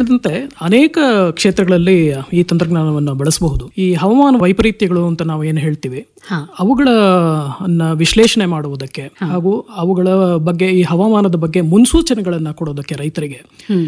ಹೇಳಿದಂತೆ ಅನೇಕ ಕ್ಷೇತ್ರಗಳಲ್ಲಿ ಈ ತಂತ್ರಜ್ಞಾನವನ್ನು ಬಳಸಬಹುದು ಈ ಹವಾಮಾನ ವೈಪರೀತ್ಯಗಳು ಅಂತ ನಾವು ಏನು ಹೇಳ್ತೀವಿ ಹಾ. ಅವುಗಳ ಅನ್ನ ವಿಶ್ಲೇಷಣೆ ಮಾಡುವುದಕ್ಕೆ ಹಾಗೂ ಅವುಗಳ ಬಗ್ಗೆ ಈ ಹವಾಮಾನದ ಬಗ್ಗೆ ಮುನ್ಸೂಚನೆಗಳನ್ನು ಕೊಡೋದಕ್ಕೆ ರೈತರಿಗೆ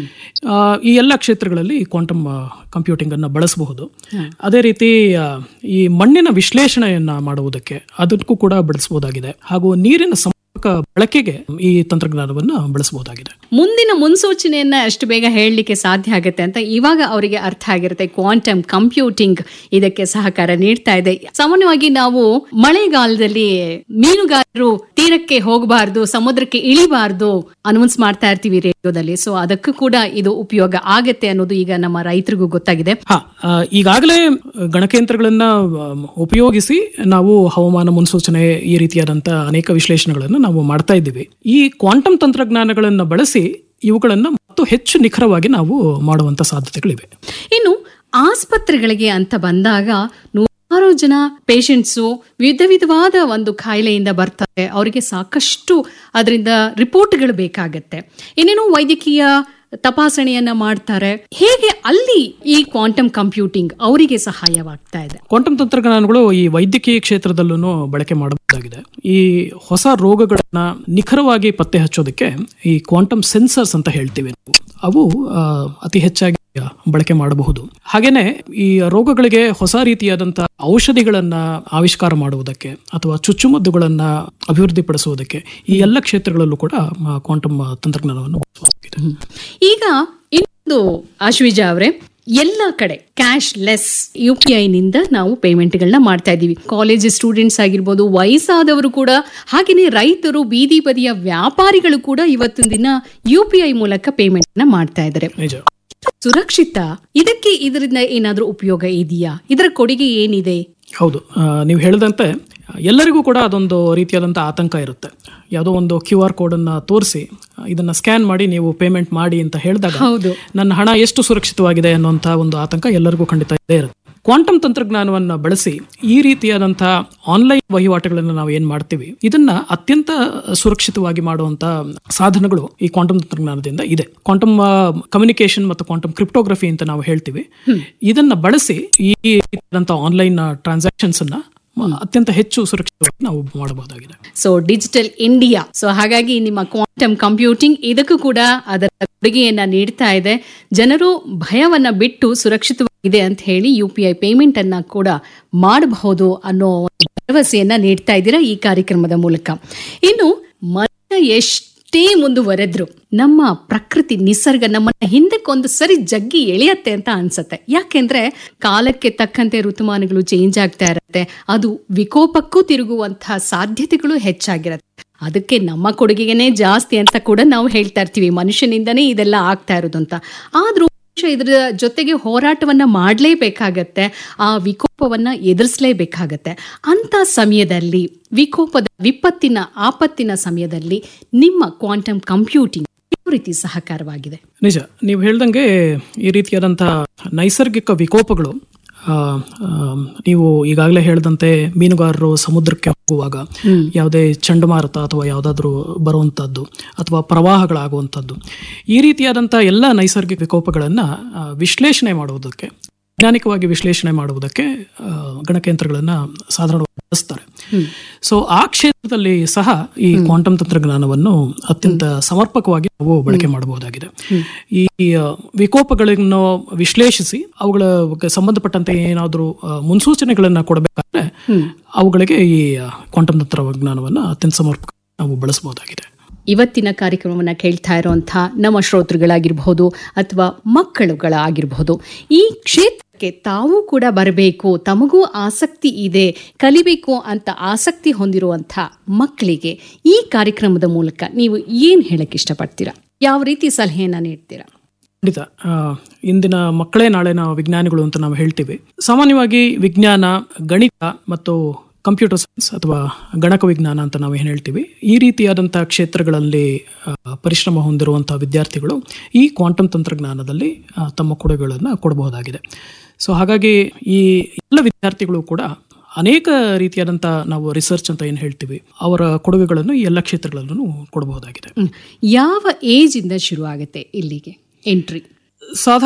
ಆ, ಈ ಎಲ್ಲ ಕ್ಷೇತ್ರಗಳಲ್ಲಿ ಕ್ವಾಂಟಮ್ ಕಂಪ್ಯೂಟಿಂಗ್ ಅನ್ನ ಬಳಸಬಹುದು ಅದೇ ರೀತಿ ಆ, ಈ ಮಣ್ಣಿನ ವಿಶ್ಲೇಷಣೆಯನ್ನ ಮಾಡುವುದಕ್ಕೆ ಅದಕ್ಕೂ ಕೂಡ ಬಳಸಬಹುದಾಗಿದೆ ಹಾಗೂ ನೀರಿನ ಸಂಪರ್ಕ ಬಳಕೆಗೆ ಈ ತಂತ್ರಜ್ಞಾನವನ್ನು ಬಳಸಬಹುದಾಗಿದೆ ಮುಂದಿನ ಮುನ್ಸೂಚನೆಯನ್ನ ಎಷ್ಟು ಬೇಗ ಹೇಳಲಿಕ್ಕೆ ಸಾಧ್ಯ ಆಗುತ್ತೆ ಅಂತ ಇವಾಗ ಅವರಿಗೆ ಅರ್ಥ ಆಗಿರುತ್ತೆ ಕ್ವಾಂಟಮ್ ಕಂಪ್ಯೂಟಿಂಗ್ ಇದಕ್ಕೆ ಸಹಕಾರ ನೀಡ್ತಾ ಇದೆ ಸಾಮಾನ್ಯವಾಗಿ ನಾವು ಮಳೆಗಾಲದಲ್ಲಿ ಮೀನುಗಾರರು ತೀರಕ್ಕೆ ಹೋಗಬಾರ್ದು ಸಮುದ್ರಕ್ಕೆ ಇಳಿಬಾರ್ದು ಅನೌನ್ಸ್ ಮಾಡ್ತಾ ಇರ್ತೀವಿ ರೇಡಿಯೋದಲ್ಲಿ ಸೊ ಅದಕ್ಕೂ ಕೂಡ ಇದು ಉಪಯೋಗ ಆಗತ್ತೆ ಅನ್ನೋದು ಈಗ ನಮ್ಮ ರೈತರಿಗೂ ಗೊತ್ತಾಗಿದೆ ಹಾ ಆ, ಈಗಾಗಲೇ ಗಣಕಯಂತ್ರಗಳನ್ನ ಆ, ಉಪಯೋಗಿಸಿ ನಾವು ಹವಾಮಾನ ಮುನ್ಸೂಚನೆ ಈ ರೀತಿಯಾದಂತಹ ಅನೇಕ ವಿಶ್ಲೇಷಣೆಗಳನ್ನು ನಾವು ಮಾಡ್ತಾ ಇದ್ದೀವಿ ಈ ಕ್ವಾಂಟಮ್ ತಂತ್ರಜ್ಞಾನಗಳನ್ನು ಬಳಸಿ ಇವುಗಳನ್ನ ಮತ್ತು ಹೆಚ್ಚು ನಿಖರವಾಗಿ ನಾವು ಮಾಡುವಂತ ಸಾಧ್ಯತೆಗಳಿವೆ ಇನ್ನು ಆಸ್ಪತ್ರೆಗಳಿಗೆ ಅಂತ ಬಂದಾಗ ನೂರಾರು ಜನ ಪೇಷಂಟ್ಸು ವಿಧ ವಿಧವಾದ ಒಂದು ಕಾಯಿಲೆಯಿಂದ ಬರ್ತಾರೆ ಅವರಿಗೆ ಸಾಕಷ್ಟು ಅದರಿಂದ ರಿಪೋರ್ಟ್ಗಳು ಬೇಕಾಗತ್ತೆ ಇನ್ನೇನು ವೈದ್ಯಕೀಯ ತಪಾಸಣೆಯನ್ನ ಮಾಡ್ತಾರೆ ಹೇಗೆ ಅಲ್ಲಿ ಈ ಕ್ವಾಂಟಮ್ ಕಂಪ್ಯೂಟಿಂಗ್ ಅವರಿಗೆ ಸಹಾಯವಾಗ್ತಾ ಇದೆ ಕ್ವಾಂಟಮ್ ತಂತ್ರಜ್ಞಾನಗಳು ಈ ವೈದ್ಯಕೀಯ ಕ್ಷೇತ್ರದಲ್ಲೂ ಬಳಕೆ ಮಾಡಬಹುದಾಗಿದೆ ಈ ಹೊಸ ರೋಗಗಳನ್ನ ನಿಖರವಾಗಿ ಪತ್ತೆ ಹಚ್ಚೋದಕ್ಕೆ ಈ ಕ್ವಾಂಟಮ್ ಸೆನ್ಸರ್ಸ್ ಅಂತ ಹೇಳ್ತೀವಿ ನಾವು ಅವು ಆ, ಅತಿ ಹೆಚ್ಚಾಗಿ ಬಳಕೆ ಮಾಡಬಹುದು ಹಾಗೇನೆ ಈ ರೋಗಗಳಿಗೆ ಹೊಸ ರೀತಿಯಾದಂತಹ ಔಷಧಿಗಳನ್ನ ಆವಿಷ್ಕಾರ ಮಾಡುವುದಕ್ಕೆ ಅಥವಾ ಚುಚ್ಚುಮದ್ದುಗಳನ್ನ ಅಭಿವೃದ್ಧಿಪಡಿಸುವುದಕ್ಕೆ ಈ ಎಲ್ಲ ಕ್ಷೇತ್ರಗಳಲ್ಲೂ ಕೂಡ ಕ್ವಾಂಟಮ್ ತಂತ್ರಜ್ಞಾನವನ್ನು ಬಳಸಬಹುದಾಗಿದೆ ಈಗ ಇನ್ನೊಂದು ಆಶ್ವಿಜಾ ಅವರೇ ಎಲ್ಲ ಕಡೆ cashless U P I ನಿಂದ ನಾವು ಪೇಮೆಂಟ್ಗಳನ್ನ ಮಾಡ್ತಾ ಇದ್ದೀವಿ ಕಾಲೇಜ್ ಸ್ಟೂಡೆಂಟ್ಸ್ ಆಗಿರ್ಬೋದು ವಯಸ್ಸಾದವರು ಕೂಡ ಹಾಗೆಯೇ ರೈತರು ಬೀದಿ ಬದಿಯ ವ್ಯಾಪಾರಿಗಳು ಕೂಡ ಇವತ್ತಿನ ದಿನ ಯು ಪಿ ಐ ಮೂಲಕ ಪೇಮೆಂಟ್ ನ ಮಾಡ್ತಾ ಇದ್ದಾರೆ ನಿಜ ಸುರಕ್ಷಿತ ಇದಕ್ಕೆ ಇದರಿಂದ ಏನಾದ್ರೂ ಉಪಯೋಗ ಇದೆಯಾ ಇದರ ಕೊಡುಗೆ ಏನಿದೆ ಹೌದು ಆ, ನೀವು ಹೇಳಿದಂತೆ ಎಲ್ಲರಿಗೂ ಕೂಡ ಅದೊಂದು ರೀತಿಯಾದಂಥ ಆತಂಕ ಇರುತ್ತೆ ಯಾವುದೋ ಒಂದು ಕ್ಯೂ ಆರ್ ಕೋಡನ್ನು ತೋರಿಸಿ ಇದನ್ನು ಸ್ಕ್ಯಾನ್ ಮಾಡಿ ನೀವು ಪೇಮೆಂಟ್ ಮಾಡಿ ಅಂತ ಹೇಳಿದಾಗ ಹೌದು ನನ್ನ ಹಣ ಎಷ್ಟು ಸುರಕ್ಷಿತವಾಗಿದೆ ಅನ್ನುವಂಥ ಒಂದು ಆತಂಕ ಎಲ್ಲರಿಗೂ ಖಂಡಿತ ಇದ್ದೇ ಇರುತ್ತೆ ಕ್ವಾಂಟಮ್ ತಂತ್ರಜ್ಞಾನವನ್ನು ಬಳಸಿ ಈ ರೀತಿಯಾದಂತಹ ಆನ್ಲೈನ್ ವಹಿವಾಟುಗಳನ್ನು ನಾವು ಏನ್ ಮಾಡ್ತೀವಿ ಇದನ್ನ ಅತ್ಯಂತ ಸುರಕ್ಷಿತವಾಗಿ ಮಾಡುವಂತ ಸಾಧನಗಳು ಈ ಕ್ವಾಂಟಮ್ ತಂತ್ರಜ್ಞಾನದಿಂದ ಇದೆ ಕ್ವಾಂಟಮ್ ಕಮ್ಯುನಿಕೇಶನ್ ಮತ್ತು ಕ್ವಾಂಟಮ್ ಕ್ರಿಪ್ಟೋಗ್ರಫಿ ಅಂತ ನಾವು ಹೇಳ್ತೀವಿ ಇದನ್ನ ಬಳಸಿ ಈ ರೀತಿಯಾದಂತಹ ಆನ್ಲೈನ್ ಟ್ರಾನ್ಸಾಕ್ಷನ್ಸ್ ಅನ್ನ ಅತ್ಯಂತ ಹೆಚ್ಚು ಸುರಕ್ಷಿತವಾಗಿ ನಾವು ಮಾಡಬಹುದಾಗಿದೆ ಸೊ ಡಿಜಿಟಲ್ ಇಂಡಿಯಾ ಸೊ ಹಾಗಾಗಿ ನಿಮ್ಮ ಕ್ವಾಂಟಮ್ ಕಂಪ್ಯೂಟಿಂಗ್ ಇದಕ್ಕೂ ಕೂಡ ಅದರ ಕೊಡುಗೆಯನ್ನ ನೀಡ್ತಾ ಇದೆ ಜನರು ಭಯವನ್ನ ಬಿಟ್ಟು ಸುರಕ್ಷಿತವಾಗಿದೆ ಅಂತ ಹೇಳಿ ಯು ಪಿ ಐ ಪೇಮೆಂಟ್ ಅನ್ನ ಕೂಡ ಮಾಡಬಹುದು ಅನ್ನೋ ಒಂದು ಭರವಸೆಯನ್ನ ನೀಡ್ತಾ ಇದ್ದೀರಾ ಈ ಕಾರ್ಯಕ್ರಮದ ಮೂಲಕ ಇನ್ನು ಮನುಷ್ಯ ಎಷ್ಟೇ ಮುಂದುವರೆದ್ರು ನಮ್ಮ ಪ್ರಕೃತಿ ನಿಸರ್ಗ ನಮ್ಮನ್ನ ಹಿಂದಕ್ಕೊಂದು ಸರಿ ಜಗ್ಗಿ ಎಳೆಯತ್ತೆ ಅಂತ ಅನ್ಸತ್ತೆ ಯಾಕೆಂದ್ರೆ ಕಾಲಕ್ಕೆ ತಕ್ಕಂತೆ ಋತುಮಾನಗಳು ಚೇಂಜ್ ಆಗ್ತಾ ಇರತ್ತೆ ಅದು ವಿಕೋಪಕ್ಕೂ ತಿರುಗುವಂತಹ ಸಾಧ್ಯತೆಗಳು ಹೆಚ್ಚಾಗಿರತ್ತೆ ಅದಕ್ಕೆ ನಮ್ಮ ಕೊಡುಗೆಗೇನೆ ಜಾಸ್ತಿ ಅಂತ ಕೂಡ ನಾವು ಹೇಳ್ತಾ ಇರ್ತೀವಿ ಮನುಷ್ಯನಿಂದನೇ ಇದೆಲ್ಲ ಆಗ್ತಾ ಇರೋದು ಅಂತ ಆದ್ರೂ ಮನುಷ್ಯ ಇದರ ಜೊತೆಗೆ ಹೋರಾಟವನ್ನ ಮಾಡಲೇಬೇಕಾಗತ್ತೆ ಆ ವಿಕೋಪವನ್ನ ಎದುರಿಸಲೇಬೇಕಾಗತ್ತೆ ಅಂತ ಸಮಯದಲ್ಲಿ ವಿಕೋಪದ ವಿಪತ್ತಿನ ಆಪತ್ತಿನ ಸಮಯದಲ್ಲಿ ನಿಮ್ಮ ಕ್ವಾಂಟಮ್ ಕಂಪ್ಯೂಟಿಂಗ್ ಯಾವ ರೀತಿ ಸಹಕಾರವಾಗಿದೆ ನಿಜ ನೀವು ಹೇಳ್ದಂಗೆ ಈ ರೀತಿಯಾದಂತಹ ನೈಸರ್ಗಿಕ ವಿಕೋಪಗಳು ಆ, ಆ, ನೀವು ಈಗಾಗಲೇ ಹೇಳಿದಂತೆ ಮೀನುಗಾರರು ಸಮುದ್ರಕ್ಕೆ ಹೋಗುವಾಗ ಯಾವುದೇ ಚಂಡಮಾರುತ ಅಥವಾ ಯಾವುದಾದ್ರೂ ಬರುವಂಥದ್ದು ಅಥವಾ ಪ್ರವಾಹಗಳಾಗುವಂಥದ್ದು ಈ ರೀತಿಯಾದಂಥ ಎಲ್ಲ ನೈಸರ್ಗಿಕ ವಿಕೋಪಗಳನ್ನು ವಿಶ್ಲೇಷಣೆ ಮಾಡುವುದಕ್ಕೆ ವೈಜ್ಞಾನಿಕವಾಗಿ ವಿಶ್ಲೇಷಣೆ ಮಾಡುವುದಕ್ಕೆ ಆ, ಗಣಕಯಂತ್ರಗಳನ್ನು ಸಾಧಾರಣವಾಗಿ ಬಳಸ್ತಾರೆ ಸೊ ಆ ಕ್ಷೇತ್ರದಲ್ಲಿ ಸಹ ಈ ಕ್ವಾಂಟಮ್ ತಂತ್ರಜ್ಞಾನವನ್ನು ಅತ್ಯಂತ ಸಮರ್ಪಕವಾಗಿ ನಾವು ಬಳಕೆ ಮಾಡಬಹುದಾಗಿದೆ ಈ ಆ, ವಿಕೋಪಗಳನ್ನು ವಿಶ್ಲೇಷಿಸಿ ಅವುಗಳ ಸಂಬಂಧಪಟ್ಟಂತೆ ಏನಾದರೂ ಮುನ್ಸೂಚನೆಗಳನ್ನು ಕೊಡಬೇಕಾದ್ರೆ ಅವುಗಳಿಗೆ ಈ ಕ್ವಾಂಟಮ್ ತಂತ್ರಜ್ಞಾನವನ್ನು ಅತ್ಯಂತ ಸಮರ್ಪಕ ನಾವು ಬಳಸಬಹುದಾಗಿದೆ ಇವತ್ತಿನ ಕಾರ್ಯಕ್ರಮವನ್ನು ಕೇಳ್ತಾ ಇರುವಂತಹ ನಮ್ಮ ಶ್ರೋತೃಗಳಾಗಿರ್ಬಹುದು ಅಥವಾ ಮಕ್ಕಳುಗಳಾಗಿರ್ಬಹುದು ಈ ಕ್ಷೇತ್ರಕ್ಕೆ ತಾವು ಕೂಡ ಬರಬೇಕು ತಮಗೂ ಆಸಕ್ತಿ ಇದೆ ಕಲಿಬೇಕು ಅಂತ ಆಸಕ್ತಿ ಹೊಂದಿರುವಂಥ ಮಕ್ಕಳಿಗೆ ಈ ಕಾರ್ಯಕ್ರಮದ ಮೂಲಕ ನೀವು ಏನು ಹೇಳಕ್ ಇಷ್ಟಪಡ್ತೀರಾ ಯಾವ ರೀತಿ ಸಲಹೆಯನ್ನ ನೀಡ್ತೀರಾ ಖಂಡಿತ ಆ, ಇಂದಿನ ಮಕ್ಕಳೇ ನಾಳಿನ ವಿಜ್ಞಾನಿಗಳು ಅಂತ ನಾವು ಹೇಳ್ತೀವಿ ಸಾಮಾನ್ಯವಾಗಿ ವಿಜ್ಞಾನ ಗಣಿತ ಮತ್ತು ಕಂಪ್ಯೂಟರ್ ಸೈನ್ಸ್ ಅಥವಾ ಗಣಕ ವಿಜ್ಞಾನ ಅಂತ ನಾವು ಏನು ಹೇಳ್ತೀವಿ ಈ ರೀತಿಯಾದಂತಹ ಕ್ಷೇತ್ರಗಳಲ್ಲಿ ಆ, ಪರಿಶ್ರಮ ಹೊಂದಿರುವಂತಹ ವಿದ್ಯಾರ್ಥಿಗಳು ಈ ಕ್ವಾಂಟಮ್ ತಂತ್ರಜ್ಞಾನದಲ್ಲಿ ಆ, ತಮ್ಮ ಕೊಡುಗೆಗಳನ್ನು ಕೊಡಬಹುದಾಗಿದೆ ಸೊ ಹಾಗಾಗಿ ಈ ಎಲ್ಲ ವಿದ್ಯಾರ್ಥಿಗಳು ಕೂಡ ಅನೇಕ ರೀತಿಯಾದಂಥ ನಾವು ರಿಸರ್ಚ್ ಅಂತ ಏನು ಹೇಳ್ತೀವಿ ಅವರ ಕೊಡುಗೆಗಳನ್ನು ಈ ಎಲ್ಲ ಕ್ಷೇತ್ರಗಳಲ್ಲೂ ಕೊಡಬಹುದಾಗಿದೆ ಹ್ಮ್. ಯಾವ ಏಜ್ ಇಂದ ಶುರು ಆಗುತ್ತೆ ಇಲ್ಲಿಗೆ ಎಂಟ್ರಿ ಸಾಧಾರಣ